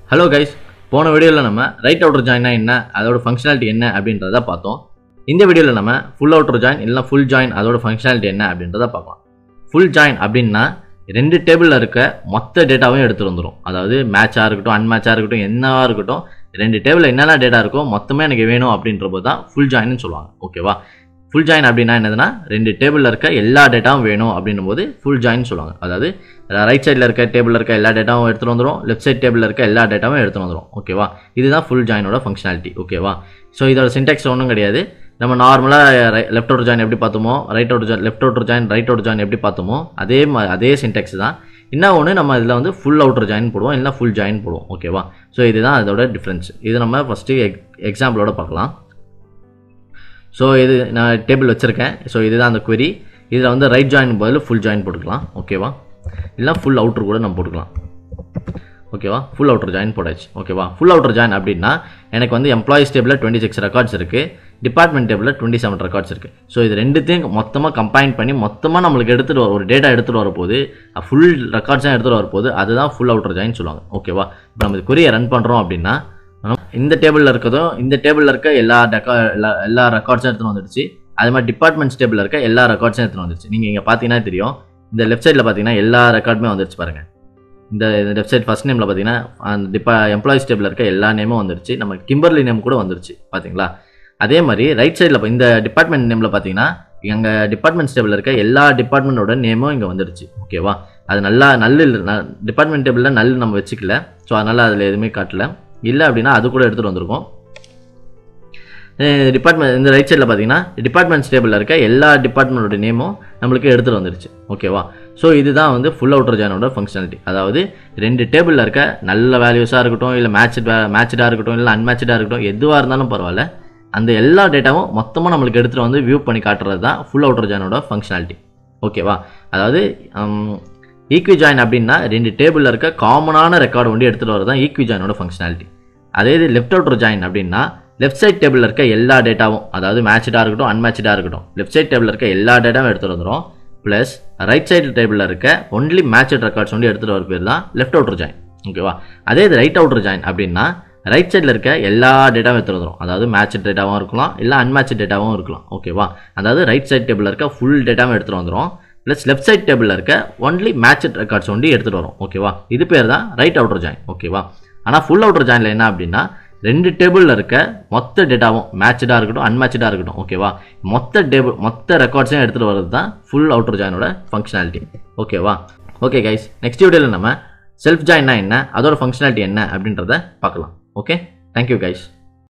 hello guys போன வீடியோவில் நம்ம ரைட் அவுட்டர் ஜாயின்னா என்ன அதோட ஃபங்க்ஷனாலிட்டி என்ன அப்படின்றத பார்த்தோம் இந்த வீடியோவில் நம்ம ஃபுல் அவுட்டர் ஜாயின் இல்லை ஃபுல் ஜாயின் அதோட ஃபங்க்ஷனாலிட்டி என்ன அப்படின்றத பார்க்கலாம் ஃபுல் ஜாயின் அப்படின்னா ரெண்டு டேபிளில் இருக்க மொத்த டேட்டாவையும் எடுத்துகிட்டு வந்துடும் அதாவது மேட்சாக இருக்கட்டும் அன்மேட்சாக இருக்கட்டும் என்னவா இருக்கட்டும் ரெண்டு டேபிளில் என்னென்ன டேட்டா இருக்கோ மொத்தமே எனக்கு வேணும் அப்படின்ற போது தான் ஃபுல் ஜாயின்னு சொல்லுவாங்க ஓகேவா ஃபுல் ஜாயின் அப்படின்னா என்னதுன்னா ரெண்டு டேபிளில் இருக்க எல்லா டேட்டாவும் வேணும் அப்படின்னும் போது ஃபுல் ஜாயின் சொல்லுவாங்க அதாவது ரைட் சைடில் இருக்க டேபிளில் இருக்க எல்லா டேட்டாவும் எடுத்துகிட்டு வந்துடும் லெஃப்ட் சைட் டேபிளில் இருக்க எல்லா டேட்டாவும் எடுத்துகிட்டு வந்துடும் ஓகேவா இதுதான் ஃபுல் ஜாயினோட ஃபங்க்ஷனாலிட்டி ஓகேவா ஸோ இதோட சின்டெக்ஸ் ஒன்றும் கிடையாது நம்ம நார்மலாக லெஃப்ட் அவுட் ஜாயின் எப்படி பார்த்தோமோ right outer join left outer join right outer join எப்படி பார்த்தோமோ அதே மா அதே சின்டெக்ஸ் தான் என்ன ஒன்று நம்ம இதில் வந்து ஃபுல் அவுட்டர் ஜாயின் போடுவோம் இல்லை ஃபுல் ஜாயின் போடுவோம் ஓகேவா ஸோ இதுதான் அதோட டிஃப்ரென்ஸ் இது நம்ம ஃபஸ்ட்டு எக் எக்ஸாம்பிளோட பார்க்கலாம் ஸோ இது நான் டேபிள் வச்சுருக்கேன் ஸோ இதுதான் அந்த query இதில் வந்து ரைட் ஜாயின் பதில் ஃபுல் ஜாயின் போட்டுக்கலாம் ஓகேவா இல்லை ஃபுல் அவுட்டர் கூட நம்ம போட்டுக்கலாம் ஓகேவா ஃபுல் அவுட்டர் ஜாயின் போட்டாச்சு ஓகேவா ஃபுல் அவுட்டர் ஜாயின் அப்படின்னா எனக்கு வந்து employees table twenty six records இருக்குது department table twenty seven records இருக்குது ஸோ இது ரெண்டுத்தையும் மொத்தமாக கம்பைன் பண்ணி மொத்தமாக நம்மளுக்கு எடுத்துகிட்டு வர ஒரு டேட்டா எடுத்துகிட்டு வரப்போது ஃபுல் ரெக்கார்ட்ஸாக எடுத்துகிட்டு வரப்போது அதுதான் ஃபுல் அவுட்டர் ஜாயின் சொல்லுவாங்க ஓகேவா இப்போ நம்ம கொரியை ரன் பண்ணுறோம் அப்படின்னா நம்ம இந்த டேபிளில் இருக்கதும் இந்த டேபிளில் இருக்க எல்லா டெக்கா எல்லா எல்லா ரெக்கார்ட்ஸும் எடுத்துகிட்டு வந்துடுச்சு அது மாதிரி டிபார்ட்மெண்ட்ஸ் டேபிளில் இருக்க எல்லா ரெக்கார்ட்ஸும் எடுத்துகிட்டு வந்துருச்சு நீங்கள் இங்கே பார்த்தீங்கன்னா தெரியும் இந்த லெஃப்ட் சைடில் பார்த்தீங்கன்னா எல்லா ரெக்கார்டுமே வந்துருச்சு பாருங்கள் இந்த லெஃப்ட் சைட் ஃபஸ்ட் நேமில் பார்த்தீங்கன்னா அந்த டிபா எம்ப்ளாயிஸ் டேபிளில் இருக்க எல்லா நேமும் வந்துருச்சு நம்ம கிம்பர்லி நேம் கூட வந்துருச்சு பார்த்தீங்களா அதே மாதிரி ரைட் சைடில் இந்த டிபார்ட்மெண்ட் நேமில் பார்த்தீங்கன்னா எங்கள் டிபார்ட்மெண்ட் டேபிளில் இருக்க எல்லா டிபார்ட்மெண்ட்டோட நேமும் இங்கே வந்துருச்சு ஓகேவா அது நல்லா நல்ல டிபார்ட்மெண்ட் டேபிளில் நல்ல நம்ம வச்சுக்கல ஸோ அதனால் அதில் எதுவுமே காட்டல இல்லை அப்படின்னா அது கூட எடுத்துகிட்டு வந்திருக்கோம் டிபார்ட்மெண்ட் இந்த ரைட் சைடில் பார்த்தீங்கன்னா டிபார்ட்மெண்ட்ஸ் டேபிளில் இருக்க எல்லா டிபார்ட்மெண்ட்டோட நேமும் நம்மளுக்கு எடுத்துகிட்டு வந்துருச்சு ஓகேவா ஸோ இதுதான் வந்து ஃபுல் அவுட்டர் ஜாயினோட ஃபங்க்ஷனாலிட்டி அதாவது ரெண்டு டேபிளில் இருக்க நல்ல வேல்யூஸாக இருக்கட்டும் இல்லை மேட்ச் மேட்ச்டாக இருக்கட்டும் இல்லை அன்மேட்சாக இருக்கட்டும் எதுவாக இருந்தாலும் பரவாயில்ல அந்த எல்லா டேட்டாவும் மொத்தமாக நம்மளுக்கு எடுத்துகிட்டு வந்து வியூ பண்ணி காட்டுறது தான் ஃபுல் அவுட்டர் ஜாயினோட ஃபங்க்ஷனாலிட்டி ஓகேவா அதாவது ஈக்வி ஜாயின் அப்படின்னா ரெண்டு டேபிளில் இருக்க காமனான ரெக்கார்டு வந்து எடுத்துகிட்டு வரது தான் ஈக்வி ஜாயினோட ஃபங்க்ஷனாலிட்டி அதே இது லெஃப்ட் அவுட்டர் ஜாயின் அப்படின்னா லெஃப்ட் சைட் டேபிளில் இருக்க எல்லா டேட்டாவும் அதாவது மேட்ச்டாக இருக்கட்டும் அன்மேட்ச்டாக இருக்கட்டும் லெஃப்ட் சைட் டேபிளில் இருக்க எல்லா டேட்டாவும் எடுத்துகிட்டு வந்துடும் ப்ளஸ் ரைட் சைடு டேபிளில் இருக்க ஒன்லி மேட்சட் ரெக்கார்ட்ஸ் வந்து எடுத்துகிட்டு வர பேர் தான் லெஃப்ட் அவுட்டர் ஜாயின் ஓகேவா அதே இது ரைட் அவுட்டர் ஜாயின் அப்படின்னா ரைட் சைடில் இருக்க எல்லா டேட்டாவும் எடுத்துகிட்டு வந்துடும் அதாவது மேட்ச் டேட்டாவும் இருக்கலாம் இல்லை அன்மேட்ச் டேட்டாவும் இருக்கலாம் ஓகேவா அதாவது ரைட் சைட் டேபிளில் இருக்க ஃபுல் டேட்டாவும் எடுத்துகிட்டு வந்துடும் ப்ளஸ் லெஃப்ட் சைட் டேபிளில் இருக்க ஒன்லி மேட்சட் ரெக்கார்ட்ஸ் வந்து எடுத்துகிட்டு வரும் ஓகேவா இது பேர் தான் ரைட் அவுட்டர் ஜாயின் ஓகேவா ஆனால் ஃபுல் அவுட்டர் ஜாயினில் என்ன அப்படின்னா ரெண்டு டேபிளில் இருக்க மொத்த டேட்டாவும் மேட்ச்டாக இருக்கட்டும் அன்மேட்சாக இருக்கட்டும் ஓகேவா மொத்த டேபிள் மொத்த ரெக்கார்ட்ஸையும் எடுத்துகிட்டு வரது தான் ஃபுல் அவுட்டர் ஜாயினோட ஃபங்க்ஷனாலிட்டி ஓகேவா ஓகே கைஸ் நெக்ஸ்ட் வீடியோவில் நம்ம செல்ஃப் ஜாயின்னா என்ன அதோட ஃபங்க்ஷனாலிட்டி என்ன அப்படின்றத பார்க்கலாம் ஓகே தேங்க்யூ கைஸ்